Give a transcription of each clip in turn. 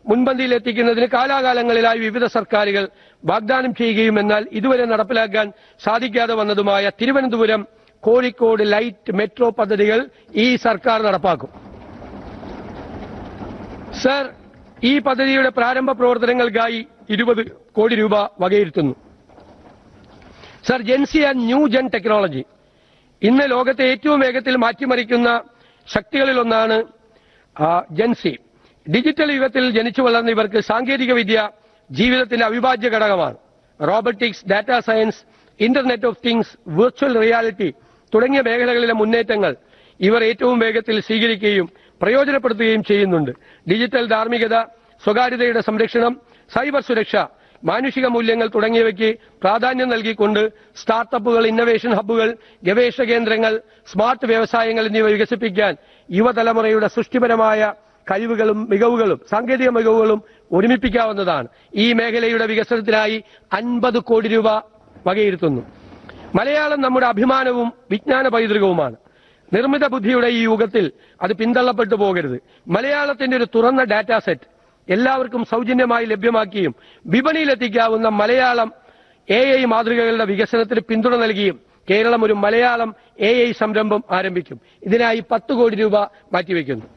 മുൻപന്തിയിൽ എത്തിക്കുന്നതിന് കാലാകാലങ്ങളിലായി വിവിധ സർക്കാരുകൾ വാഗ്ദാനം ചെയ്യുകയും എന്നാൽ ഇതുവരെ നടപ്പിലാക്കാൻ സാധിക്കാതെ വന്നതുമായ തിരുവനന്തപുരം കോഴിക്കോട് ലൈറ്റ് മെട്രോ പദ്ധതികൾ ഈ സർക്കാർ നടപ്പാക്കും സർ ഈ പദ്ധതിയുടെ പ്രാരംഭ പ്രവർത്തനങ്ങൾക്കായി ഇരുപത് കോടി രൂപ വകയിരുത്തുന്നു സർ ജെൻസി ആൻഡ് ന്യൂ ജെൻ ടെക്നോളജി ഇന്ന് ലോകത്തെ ഏറ്റവും വേഗത്തിൽ മാറ്റിമറിക്കുന്ന ശക്തികളിലൊന്നാണ് ആ, ജെൻസി ഡിജിറ്റൽ യുഗത്തിൽ ജനിച്ചു വളർന്ന ഇവർക്ക് സാങ്കേതിക വിദ്യ ജീവിതത്തിന്റെ അവിഭാജ്യ ഘടകമാണ് robotics data science internet of things virtual reality തുടങ്ങിയ മേഖലകളിലെ മുന്നേറ്റങ്ങൾ ഇവർ ഏറ്റവും വേഗത്തിൽ സ്വീകരിക്കുകയും പ്രയോജനപ്പെടുത്തുകയും ചെയ്യുന്നുണ്ട് ഡിജിറ്റൽ ധാർമ്മികത സ്വകാര്യതയുടെ സംരക്ഷണം സൈബർ സുരക്ഷ മാനുഷിക മൂല്യങ്ങൾ തുടങ്ങിയവയ്ക്ക് പ്രാധാന്യം നൽകിക്കൊണ്ട് സ്റ്റാർട്ടപ്പുകൾ ഇന്നവേഷൻ ഹബ്ബുകൾ ഗവേഷണ കേന്ദ്രങ്ങൾ സ്മാർട്ട് വ്യവസായങ്ങൾ എന്നിവ വികസിപ്പിക്കാൻ യുവതലമുറയുടെ സൃഷ്ടിപരമായ കഴിവുകളും മികവുകളും സാങ്കേതിക മികവുകളും ഒരുമിപ്പിക്കാവുന്നതാണ് ഈ മേഖലയുടെ വികസനത്തിനായി അൻപത് കോടി രൂപ വകയിരുത്തുന്നു മലയാളം നമ്മുടെ അഭിമാനവും വിജ്ഞാന പൈതൃകവുമാണ് നിർമ്മിത ബുദ്ധിയുടെ ഈ യുഗത്തിൽ അത് പിന്തള്ളപ്പെട്ടു പോകരുത് മലയാളത്തിന്റെ ഒരു തുറന്ന ഡാറ്റാ സെറ്റ് എല്ലാവർക്കും സൗജന്യമായി ലഭ്യമാക്കിയും വിപണിയിലെത്തിക്കാവുന്ന മലയാളം എ ഐ മാതൃകകളുടെ വികസനത്തിന് പിന്തുണ നൽകിയും കേരളം ഒരു മലയാളം എ ഐ സംരംഭം ആരംഭിക്കും ഇതിനായി പത്ത് കോടി രൂപ മാറ്റിവെക്കുന്നു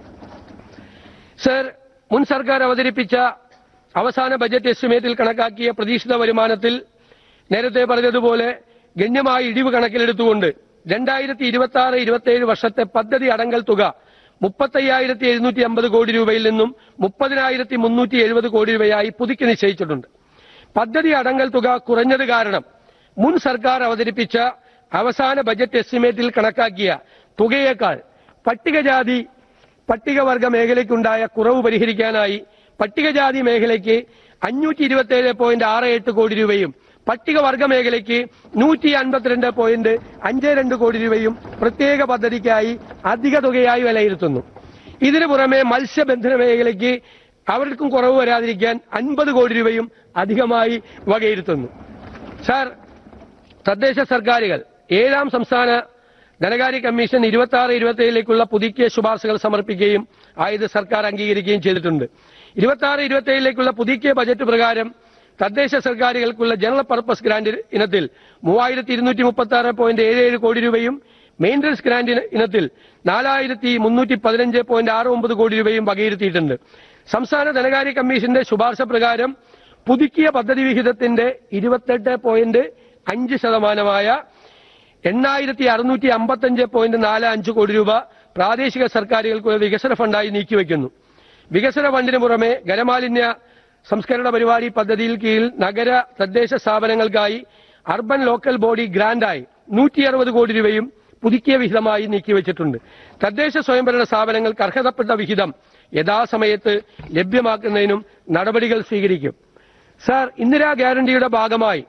സർ മുൻ സർക്കാർ അവതരിപ്പിച്ച അവസാന ബജറ്റ് എസ്റ്റിമേറ്റിൽ കണക്കാക്കിയ പ്രതീക്ഷിത വരുമാനത്തിൽ നേരത്തെ പറഞ്ഞതുപോലെ ഗണ്യമായ ഇടിവ് കണക്കിലെടുത്തുകൊണ്ട് രണ്ടായിരത്തി ഇരുപത്തി ആറ് ഇരുപത്തിയേഴ് വർഷത്തെ പദ്ധതി അടങ്കൽ തുക മുപ്പത്തയ്യായിരത്തി എഴുന്നൂറ്റി അമ്പത് കോടി രൂപയിൽ നിന്നും മുപ്പതിനായിരത്തി മുന്നൂറ്റി എഴുപത് കോടി രൂപയായി പുതുക്കി നിശ്ചയിച്ചിട്ടുണ്ട് പദ്ധതി അടങ്കൽ തുക കുറഞ്ഞത് കാരണം മുൻ സർക്കാർ അവതരിപ്പിച്ച അവസാന ബജറ്റ് എസ്റ്റിമേറ്റിൽ കണക്കാക്കിയ തുകയേക്കാൾ പട്ടികജാതി പട്ടികവർഗ മേഖലയ്ക്കുണ്ടായ കുറവ് പരിഹരിക്കാനായി പട്ടികജാതി മേഖലയ്ക്ക് അഞ്ഞൂറ്റി ഇരുപത്തിയേഴ് പോയിന്റ് ആറ് എട്ട് കോടി രൂപയും പട്ടികവർഗ മേഖലയ്ക്ക് നൂറ്റി അൻപത്തിരണ്ട് പോയിന്റ് അഞ്ച് രണ്ട് കോടി രൂപയും പ്രത്യേക പദ്ധതിക്കായി അധിക തുകയായി വിലയിരുത്തുന്നു ഇതിനു പുറമെ മത്സ്യബന്ധന മേഖലയ്ക്ക് അവർക്കും കുറവ് വരാതിരിക്കാൻ അൻപത് കോടി രൂപയും അധികമായി വകയിരുത്തുന്നു സാർ തദ്ദേശ സർക്കാരുകൾ ഏഴാം സംസ്ഥാന ധനകാര്യ കമ്മീഷൻ ഇരുപത്തി ആറ് ഇരുപത്തിയേഴിലേക്കുള്ള പുതുക്കിയ ശുപാർശകൾ സമർപ്പിക്കുകയും ആയത് സർക്കാർ അംഗീകരിക്കുകയും ചെയ്തിട്ടുണ്ട് ഇരുപത്തി ആറ് ഇരുപത്തിയേഴിലേക്കുള്ള പുതുക്കിയ ബജറ്റ് പ്രകാരം തദ്ദേശ സർക്കാരുകൾക്കുള്ള ജനറൽ പർപ്പസ് ഗ്രാന്റ് ഇനത്തിൽ മൂവായിരത്തി ഇരുന്നൂറ്റി മുപ്പത്തി ആറ് പോയിന്റ് ഏഴ് ഏഴ് കോടി രൂപയും മെയിൻ്റനൻസ് ഗ്രാന്റ് ഇനത്തിൽ നാലായിരത്തി മുന്നൂറ്റി പതിനഞ്ച് പോയിന്റ് ആറ് ഒമ്പത് കോടി രൂപയും വകയിരുത്തിയിട്ടുണ്ട് സംസ്ഥാന ധനകാര്യ കമ്മീഷന്റെ ശുപാർശ പ്രകാരം പുതുക്കിയ പദ്ധതി വിഹിതത്തിന്റെ ഇരുപത്തെട്ട് പോയിന്റ് അഞ്ച് ശതമാനമായ എണ്ണായിരത്തി അറുന്നൂറ്റി അമ്പത്തഞ്ച് പോയിന്റ് നാല് അഞ്ച് കോടി രൂപ പ്രാദേശിക സർക്കാരുകൾക്കുള്ള വികസന ഫണ്ടായി നീക്കിവെക്കുന്നു വികസന ഫണ്ടിന് പുറമെ ഖരമാലിന്യ സംസ്കരണ പരിപാടി പദ്ധതിയിൽ കീഴിൽ നഗര തദ്ദേശ സ്ഥാപനങ്ങൾക്കായി അർബൻ ലോക്കൽ ബോഡി ഗ്രാന്റായി നൂറ്റി അറുപത് കോടി രൂപയും പുതുക്കിയ വിഹിതമായി നീക്കിവെച്ചിട്ടുണ്ട് തദ്ദേശ സ്വയംഭരണ സ്ഥാപനങ്ങൾക്ക് അർഹതപ്പെട്ട വിഹിതം യഥാസമയത്ത് ലഭ്യമാക്കുന്നതിനും നടപടികൾ സ്വീകരിക്കും സാർ ഇന്ദിരാ ഗ്യാരണ്ടിയുടെ ഭാഗമായി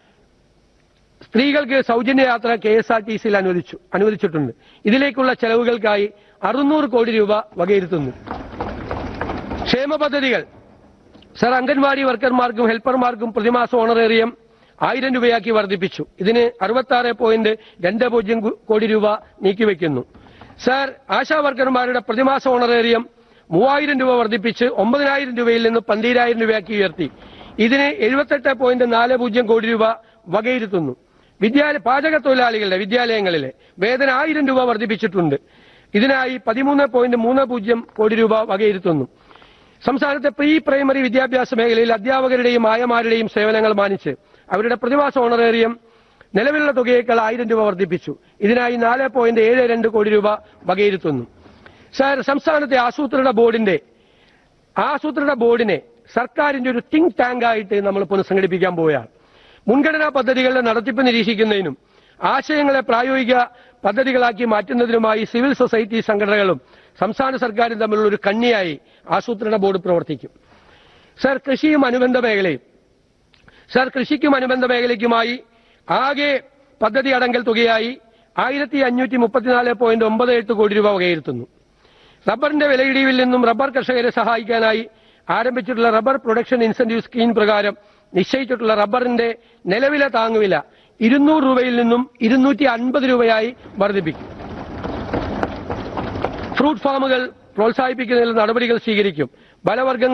സ്ത്രീകൾക്ക് സൗജന്യ യാത്ര കെ എസ് ആർ ടി സിയിൽ അനുവദിച്ചു അനുവദിച്ചിട്ടുണ്ട് ഇതിലേക്കുള്ള ചെലവുകൾക്കായി അറുന്നൂറ് കോടി രൂപ വകയിരുത്തുന്നു ക്ഷേമ പദ്ധതികൾ സർ അംഗൻവാടി വർക്കർമാർക്കും ഹെൽപ്പർമാർക്കും പ്രതിമാസ ഓണറേറിയം ആയിരം രൂപയാക്കി വർദ്ധിപ്പിച്ചു ഇതിന് അറുപത്തി ആറ് പോയിന്റ് രണ്ട് പൂജ്യം കു- കോടി രൂപ നീക്കിവെക്കുന്നു സർ ആശാ വർക്കർമാരുടെ പ്രതിമാസ ഓണറേറിയം മൂവായിരം രൂപ വർദ്ധിപ്പിച്ച് ഒമ്പതിനായിരം രൂപയിൽ നിന്ന് പന്തീരായിരം രൂപയാക്കി ഉയർത്തി ഇതിന് എഴുപത്തെട്ട് പോയിന്റ് നാല് പൂജ്യം കോടി രൂപ വകയിരുത്തുന്നു വിദ്യാലയ പാചക തൊഴിലാളികളുടെ വിദ്യാലയങ്ങളിലെ വേതന ആയിരം രൂപ വർദ്ധിപ്പിച്ചിട്ടുണ്ട് ഇതിനായി പതിമൂന്ന് പോയിന്റ് മൂന്ന് പൂജ്യം കോടി രൂപ വകയിരുത്തുന്നു സംസ്ഥാനത്തെ പ്രീ പ്രൈമറി വിദ്യാഭ്യാസ മേഖലയിൽ അധ്യാപകരുടെയും ആയമാരുടെയും സേവനങ്ങൾ മാനിച്ച് അവരുടെ പ്രതിമാസ ഓണറേറിയം നിലവിലുള്ള തുകയേക്കാൾ ആയിരം രൂപ വർദ്ധിപ്പിച്ചു ഇതിനായി നാല് പോയിന്റ് ഏഴ് രണ്ട് കോടി രൂപ വകയിരുത്തുന്നു സാർ സംസ്ഥാനത്തെ ആസൂത്രണ ബോർഡിന്റെ ആസൂത്രണ ബോർഡിനെ സർക്കാരിന്റെ ഒരു തിങ്ക് ടാങ്ക് ആയിട്ട് നമ്മൾ പുനഃസംഘടിപ്പിക്കാൻ പോവുകയാണ് മുൻഗണനാ പദ്ധതികളുടെ നടത്തിപ്പ് നിരീക്ഷിക്കുന്നതിനും ആശയങ്ങളെ പ്രായോഗിക പദ്ധതികളാക്കി മാറ്റുന്നതിനുമായി സിവിൽ സൊസൈറ്റി സംഘടനകളും സംസ്ഥാന സർക്കാരും തമ്മിലുള്ള ഒരു കണ്ണിയായി ആസൂത്രണ ബോർഡ് പ്രവർത്തിക്കും സർ കൃഷിയും അനുബന്ധ മേഖലയും സർ കൃഷിക്കും അനുബന്ധ മേഖലയ്ക്കുമായി ആകെ പദ്ധതി അടങ്കൽ തുകയായി ആയിരത്തി അഞ്ഞൂറ്റി മുപ്പത്തിനാല് പോയിന്റ് ഒമ്പത് എട്ട് കോടി രൂപ വകയിരുത്തുന്നു റബ്ബറിന്റെ വിലയിടിവിൽ നിന്നും റബ്ബർ കർഷകരെ സഹായിക്കാനായി ആരംഭിച്ചിട്ടുള്ള റബ്ബർ പ്രൊഡക്ഷൻ ഇൻസെന്റീവ് സ്കീം പ്രകാരം നിശ്ചയിച്ചിട്ടുള്ള റബ്ബറിന്റെ നിലവിലെ താങ്ങുവില ഇരുന്നൂറ് രൂപയിൽ നിന്നും ഇരുന്നൂറ്റി അൻപത് രൂപയായി വർദ്ധിപ്പിക്കും ഫ്രൂട്ട് ഫാമുകൾ പ്രോത്സാഹിപ്പിക്കുന്നതിൽ നടപടികൾ സ്വീകരിക്കും ബലവർഗ്ഗങ്ങൾ